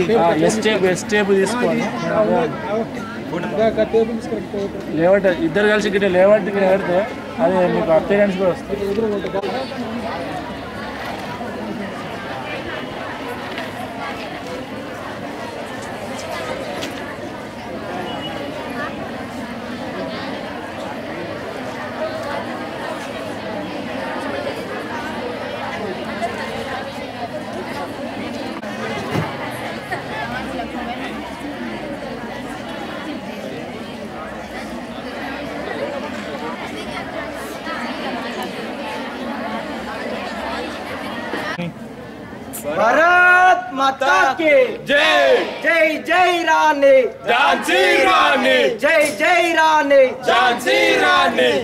yes tape S tape తీసుకొని లేవట్ ఇద్దరు కలిసి గిట్ట లేవట్ పెడితే అది మీకు అపీరెన్స్ కూడా వస్తుంది భారత్ మాతా కి జై జై జై రాణి ఝాన్సీ రాణి జై జై రాణి ఝాన్సీ రాణి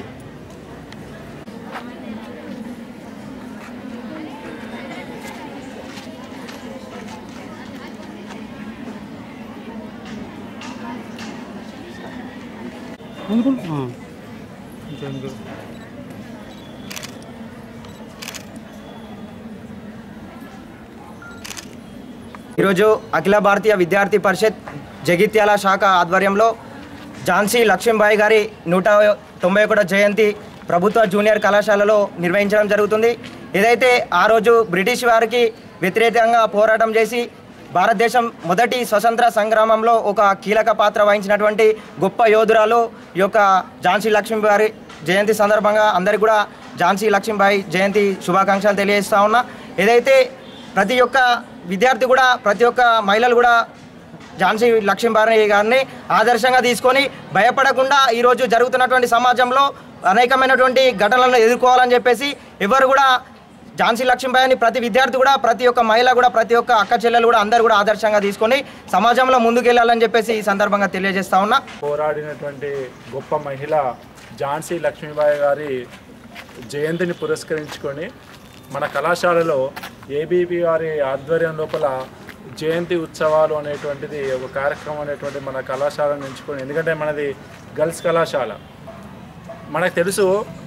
ఈరోజు అఖిల భారతీయ విద్యార్థి పరిషత్ జగిత్యాల శాఖ ఆధ్వర్యంలో ఝాన్సీ లక్ష్మీబాయి గారి నూట తొంభై ఒకటో జయంతి ప్రభుత్వ జూనియర్ కళాశాలలో నిర్వహించడం జరుగుతుంది ఏదైతే ఆ రోజు బ్రిటిష్ వారికి వ్యతిరేకంగా పోరాటం చేసి భారతదేశం మొదటి స్వతంత్ర సంగ్రామంలో ఒక కీలక పాత్ర వహించినటువంటి గొప్ప యోధురాలు ఈ యొక్క ఝాన్సీ లక్ష్మీబాయి జయంతి సందర్భంగా అందరికీ కూడా ఝాన్సీ లక్ష్మీబాయి జయంతి శుభాకాంక్షలు తెలియజేస్తా ఉన్నా ఏదైతే ప్రతి ఒక్క విద్యార్థి కూడా ప్రతి ఒక్క మహిళలు కూడా ఝాన్సీ లక్ష్మీబాయి గారిని ఆదర్శంగా తీసుకొని భయపడకుండా ఈరోజు జరుగుతున్నటువంటి సమాజంలో అనేకమైనటువంటి ఘటనలను ఎదుర్కోవాలని చెప్పేసి ఎవరు కూడా ఝాన్సీ లక్ష్మీబాయిని ప్రతి విద్యార్థి కూడా ప్రతి ఒక్క మహిళ కూడా ప్రతి ఒక్క అక్క చెల్లెలు కూడా అందరు కూడా ఆదర్శంగా తీసుకొని సమాజంలో ముందుకెళ్ళాలని చెప్పేసి ఈ సందర్భంగా తెలియజేస్తా ఉన్నా పోరాడినటువంటి గొప్ప మహిళ ఝాన్సీ లక్ష్మీబాయి గారి జయంతిని పురస్కరించుకొని మన కళాశాలలో ఏబీపీ వారి ఆధ్వర్యం లోపల జయంతి ఉత్సవాలు అనేటువంటిది ఒక కార్యక్రమం అనేటువంటి మన కళాశాలను ఎంచుకొని ఎందుకంటే మనది గర్ల్స్ కళాశాల మనకు తెలుసు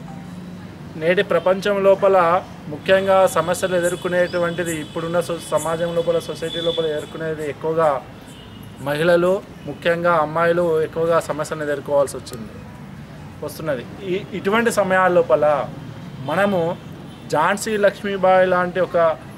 నేటి ప్రపంచం లోపల ముఖ్యంగా సమస్యలు ఎదుర్కొనేటువంటిది ఇప్పుడున్న సో- సమాజం లోపల సొసైటీ లోపల ఎదుర్కొనేది ఎక్కువగా మహిళలు ముఖ్యంగా అమ్మాయిలు ఎక్కువగా సమస్యలను ఎదుర్కోవాల్సి వచ్చింది వస్తున్నది ఈ ఇటువంటి సమయాల లోపల మనము ఝాన్సీ లక్ష్మీబాయి లాంటి ఒక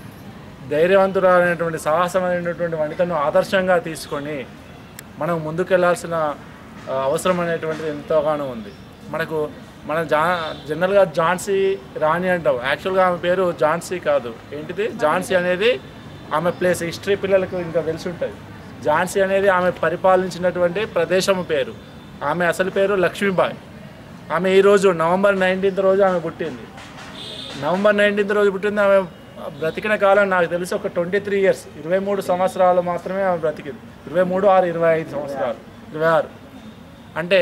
ధైర్యవంతురాలైనటువంటి సాహసమైనటువంటి వనితను ఆదర్శంగా తీసుకొని మనం ముందుకెళ్లాల్సిన ఆ, అవసరం అనేటువంటిది ఎంతగానో ఉంది మనకు మన జా జనరల్గా ఝాన్సీ రాణి అంటాం యాక్చువల్గా ఆమె పేరు ఝాన్సీ కాదు ఏంటిది ఝాన్సీ అనేది ఆమె ప్లేస్ హిస్టరీ పిల్లలకు ఇంకా తెలిసి ఉంటుంది ఝాన్సీ అనేది ఆమె పరిపాలించినటువంటి ప్రదేశం పేరు ఆమె అసలు పేరు లక్ష్మీబాయి ఆమె ఈరోజు నవంబర్ నైన్టీన్త్ రోజు ఆమె పుట్టింది నవంబర్ నైన్టీన్త్ రోజు పుట్టింది ఆమె బ్రతికిన కాలం నాకు తెలిసి ఒక ట్వంటీ త్రీ ఇయర్స్ ఇరవై మూడు సంవత్సరాలు మాత్రమే ఆమె బ్రతికింది ఇరవై మూడు ఆరు ఇరవై ఐదు సంవత్సరాలు ఇరవై ఆరు అంటే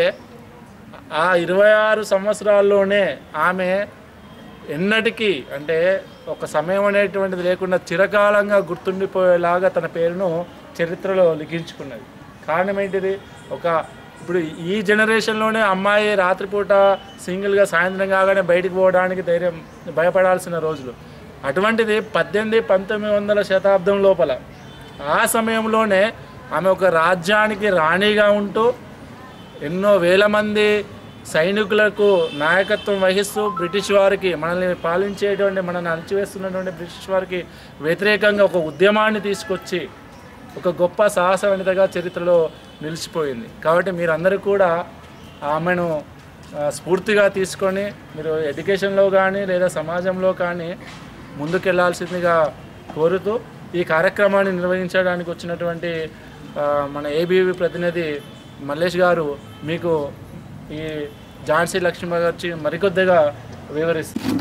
ఆ ఇరవై ఆరు సంవత్సరాల్లోనే ఆమె ఎన్నటికీ అంటే ఒక సమయం అనేటువంటిది లేకుండా చిరకాలంగా గుర్తుండిపోయేలాగా తన పేరును చరిత్రలో లిఖించుకున్నది కారణం ఏంటిది ఒక ఇప్పుడు ఈ జనరేషన్లోనే అమ్మాయి రాత్రిపూట సింగిల్గా సాయంత్రం కాగానే బయటికి పోవడానికి ధైర్యం భయపడాల్సిన రోజులు అటువంటిది పద్దెనిమిది పంతొమ్మిది వందల శతాబ్దం లోపల ఆ సమయంలోనే ఆమె ఒక రాజ్యానికి రాణిగా ఉంటూ ఎన్నో వేల మంది సైనికులకు నాయకత్వం వహిస్తూ బ్రిటిష్ వారికి మనల్ని పాలించేటువంటి మనల్ని అణచివేస్తున్నటువంటి బ్రిటిష్ వారికి వ్యతిరేకంగా ఒక ఉద్యమాన్ని తీసుకొచ్చి ఒక గొప్ప సాహసవనితగా చరిత్రలో నిలిచిపోయింది కాబట్టి మీరందరూ కూడా ఆమెను ఆ, స్ఫూర్తిగా తీసుకొని మీరు ఎడ్యుకేషన్లో కానీ లేదా సమాజంలో కానీ ముందుకెళ్లాల్సిందిగా కోరుతూ ఈ కార్యక్రమాన్ని నిర్వహించడానికి వచ్చినటువంటి ఆ, మన ఏబీవీ ప్రతినిధి మల్లేష్ గారు మీకు ఈ ఝాన్సీ లక్ష్మీ గారి మరికొద్దిగా వివరిస్తారు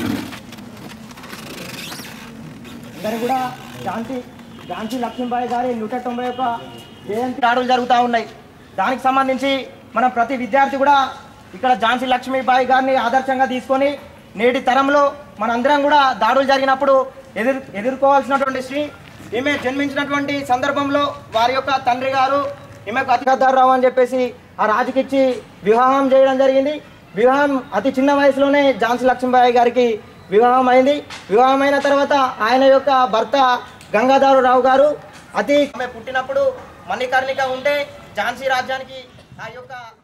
అందరు కూడా ఝాన్సీ ఝాన్సీ లక్ష్మీబాయి గారి నూట తొంభై ఒక్క జయంతి దాడులు జరుగుతూ ఉన్నాయి దానికి సంబంధించి మన ప్రతి విద్యార్థి కూడా ఇక్కడ ఝాన్సీ లక్ష్మీబాయి గారిని ఆదర్శంగా తీసుకొని నేటి తరంలో మనందరం కూడా దాడులు జరిగినప్పుడు ఎదురు ఎదుర్కోవాల్సినటువంటి శ్రీ ఈమె జన్మించినటువంటి సందర్భంలో వారి యొక్క తండ్రి గారు ఈమెకు అతిగద్దారావు అని చెప్పేసి ఆ రాజుకిచ్చి వివాహం చేయడం జరిగింది వివాహం అతి చిన్న వయసులోనే ఝాన్సీ లక్ష్మీబాయి గారికి వివాహం అయింది వివాహం అయిన తర్వాత ఆయన యొక్క భర్త గంగాధరరావు గారు అతి ఆమె పుట్టినప్పుడు మణికర్ణిక ఉంటే ఝాన్సీ రాజ్యానికి ఆ యొక్క